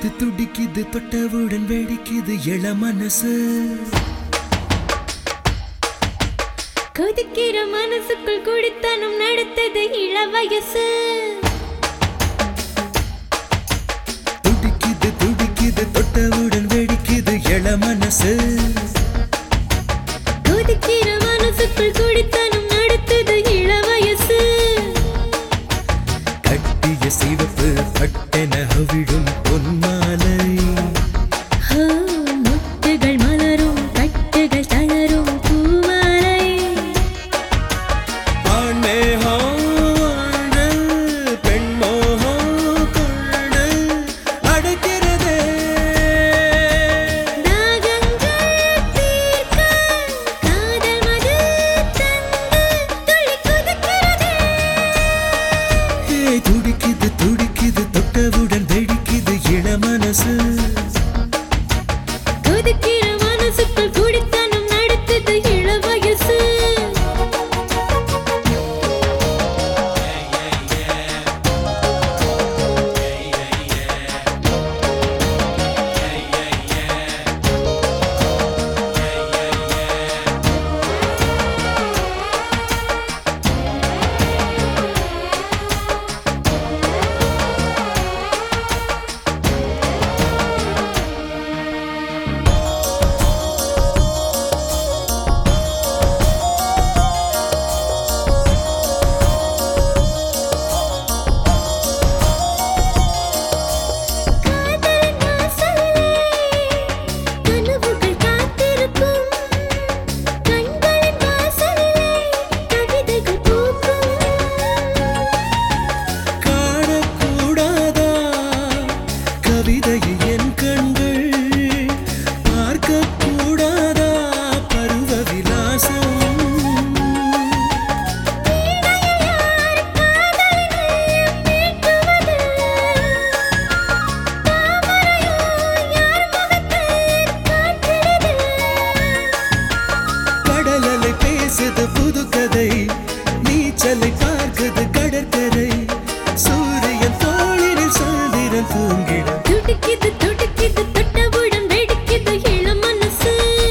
துடிக்குது துடிக்குது தொட்டவுடன் வெடிக்குது இள மனசு கொதிக்கிற மனசுக்குள் குடித்தனம் நடத்தது இள வயசு துடிக்குது துடிக்குது தொட்டவுடன் வெடிக்குது இள மனசு கொதிக்கிற மனசுக்குள் குடித்தனம் நடத்தது இள வயசு கட்டிய சிவப்பு பட்டென அவிழும் பொன்மாலை ஹோ, மொட்டுகள் மலரும் கட்டுகள் தளரும் பூமாலை ஆண்மேகம் வாழ்ந்து பெண்மோகம் கொண்டு அடைக்கிறதே தாகங்கள் தீர்க்க காதல் மது தந்து துள்ளி குதிக்கிறதே ஏய், துடிக்குது துடிக்குது தொட்டவுடன் வெடிக்குது இள மனசு கொதிக்கிற மனசுக்குள் குடித்தனம் நடத்தது இள வயசு காதலின் வாசலிலே கனவுகள் காத்திருக்கும் கண்களின் வாசலிலே கவிதைகள் பூக்கும் காணக்கூடாதா கவிதையை என் கண்கள் பார்க்கக்கூடாதா பருவ விலாசம் கடலலை பேசுது புது கதை நீச்சலை பார்க்குது கடற்கரை சூரியன் தோளினில் சாந்திரன் தூங்கிட துடிக்குது துடிக்குது தொட்டவுடன் வெடிக்குது இளம் மனசு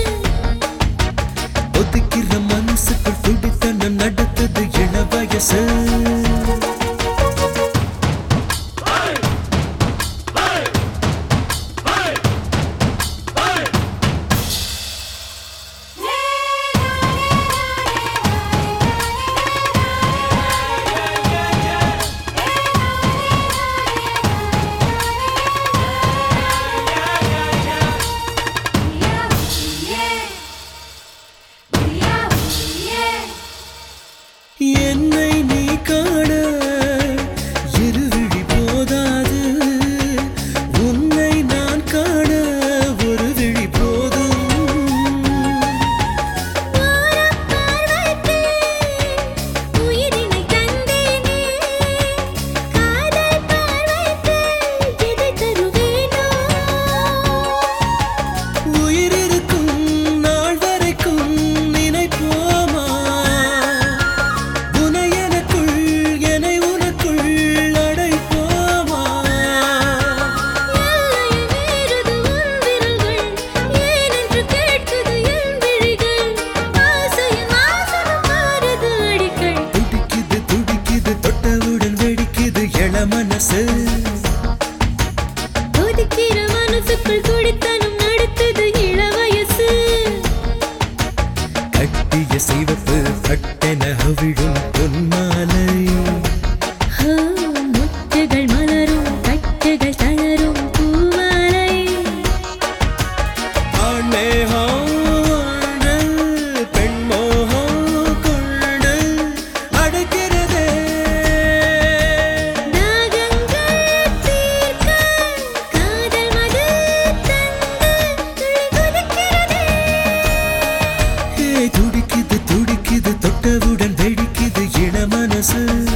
ஒதுக்கிற மனசுக்குள் துடித்தனம் நடத்துது இள வயசு என்னை நீ காண இருவிழி போதாது உன்னை நான் காண ஒரு விழி போதும் பார்வைக்கு உயிரினை தந்தேனே காதல் பார்வைக்கு எதை தருவேனோ உயிரிருக்கும் நாள் வரைக்கும் நினைப்போமா உனை எனக்குள் என்னை உனக்குள் அடைப்போமா எல்லையை மீறுது உன் விரல்கள் ஏனென்று கேட்குது என் விழிகள் ஆசையின் வாசனம் மாறுது அடிக்கடி துடிக்குது துடிக்குது தொட்டவுடன் வெடிக்குது இள மனசு கொதிக்கிற மனசுக்குள் குடித்தனம் நடத்துது இள வயசு கட்டிய சிவப்பு பட்டென அவிழும் பொன்மாலை ஹோ, மொட்டுகள் மலரும் கட்டுகள் தளரும் பூமாலை ஆண்மேகம் வாழ்ந்து பெண்மோகம் கொண்டு அடைக்கிறதே தாகங்கள் தீர்க்க காதல் மது தந்து துள்ளி குதிக்கிறதே ஏய், துடிக்குது துடிக்குது தொட்டவுடன் வெடிக்குது இள மனசு